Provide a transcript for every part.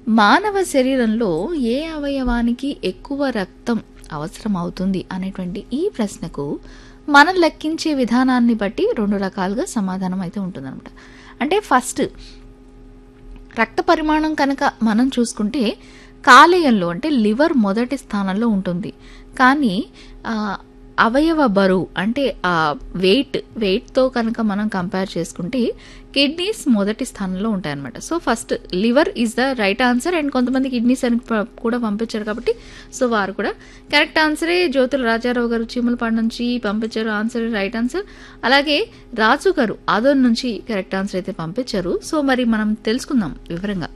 మానవ శరీరంలో ఏ అవయవానికి ఎక్కువ రక్తం అవసరం అవుతుంది అనేటువంటి ఈ ప్రశ్నకు మనం లెక్కించే విధానాన్ని బట్టి రెండు రకాలుగా సమాధానం అయితే ఉంటుందన్నమాట అంటే ఫస్ట్ రక్త పరిమాణం కనుక మనం చూసుకుంటే కాలేయంలో అంటే లివర్ మొదటి స్థానంలో ఉంటుంది కానీ ఆ, అవయవ బరువు అంటే ఆ వెయిట్ వెయిట్తో కనుక మనం కంపేర్ చేసుకుంటే కిడ్నీస్ మొదటి స్థానంలో ఉంటాయన్నమాట so first liver is the right answer and కొంతమంది కిడ్నీస్ అని ప- కూడా పంపించారు కాబట్టి సో వారు కూడా కరెక్ట్ ఆన్సరే జ్యోతుల రాజారావు గారు చీమలపాడు నుంచి పంపించారు ఆన్సర్ రైట్ ఆన్సర్ అలాగే రాజు గారు ఆదోన్ నుంచి కరెక్ట్ ఆన్సర్ అయితే పంపించారు సో మరి మనం తెలుసుకుందాం వివరంగా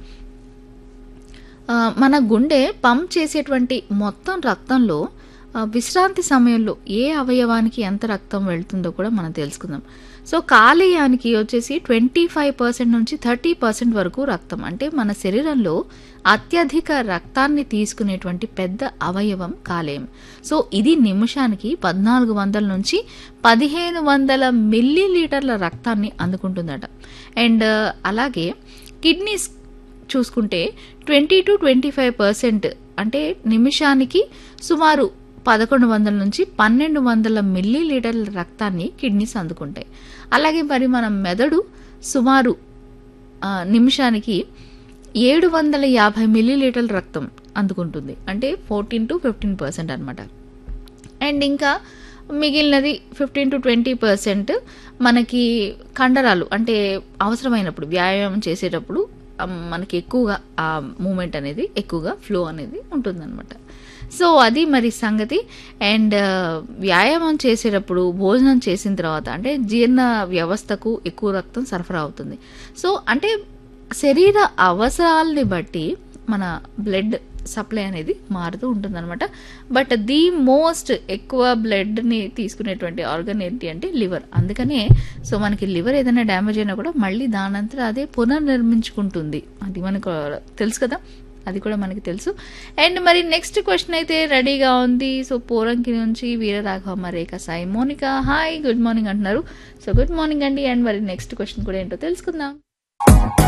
ఆ, మన గుండె పంప్ చేసేటువంటి మొత్తం రక్తంలో ఆ, విశ్రాంతి సమయంలో ఏ అవయవానికి ఎంత రక్తం వెళ్తుందో కూడా మనం తెలుసుకుందాం సో కాలేయానికి వచ్చేసి ట్వంటీ ఫైవ్ పర్సెంట్ నుంచి థర్టీ పర్సెంట్ వరకు రక్తం అంటే మన శరీరంలో అత్యధిక రక్తాన్ని తీసుకునేటువంటి పెద్ద అవయవం కాలేయం సో ఇది నిమిషానికి పద్నాలుగు వందల నుంచి పదిహేను వందల మిల్లీ లీటర్ల రక్తాన్ని అందుకుంటుందట అండ్ అలాగే కిడ్నీస్ చూసుకుంటే twenty to twenty five percent అంటే నిమిషానికి సుమారు పదకొండు వందల నుంచి పన్నెండు వందల మిల్లీ లీటర్ల రక్తాన్ని కిడ్నీస్ అందుకుంటాయి అలాగే మరి మన మెదడు సుమారు ఆ, నిమిషానికి ఏడు వందల యాభై మిల్లీ లీటర్ల రక్తం అందుకుంటుంది అంటే ఫోర్టీన్ టు ఫిఫ్టీన్ పర్సెంట్ అనమాట అండ్ ఇంకా మిగిలినది ఫిఫ్టీన్ టు ట్వంటీ పర్సెంట్ మనకి కండరాలు అంటే అవసరమైనప్పుడు వ్యాయామం చేసేటప్పుడు ఆ, మనకి ఎక్కువగా ఆ మూమెంట్ అనేది ఎక్కువగా ఫ్లో అనేది ఉంటుందన్నమాట సో అది మరి సంగతి అండ్ వ్యాయామం చేసేటప్పుడు భోజనం చేసిన తర్వాత అంటే జీర్ణ వ్యవస్థకు ఎక్కువ రక్తం సరఫరా అవుతుంది సో అంటే శరీర అవసరాలని బట్టి మన బ్లడ్ సప్లై అనేది మారుతూ ఉంటుందన్నమాట బట్ ది మోస్ట్ ఎక్కువ బ్లడ్ని తీసుకునేటువంటి ఆర్గన్ ఏంటి అంటే లివర్ అందుకనే సో మనకి లివర్ ఏదైనా డ్యామేజ్ అయినా కూడా మళ్ళీ దానంతా అదే పునర్నిర్మించుకుంటుంది అది మనకు తెలుసు కదా అది కూడా మనకి తెలుసు అండ్ మరి నెక్స్ట్ క్వశ్చన్ అయితే రెడీగా ఉంది సో పోరంకి నుంచి Veeraraghava Rekha Sai Monika hi good morning అంటున్నారు సో గుడ్ మార్నింగ్ అండి అండ్ మరి నెక్స్ట్ క్వశ్చన్ కూడా ఏంటో తెలుసుకుందాం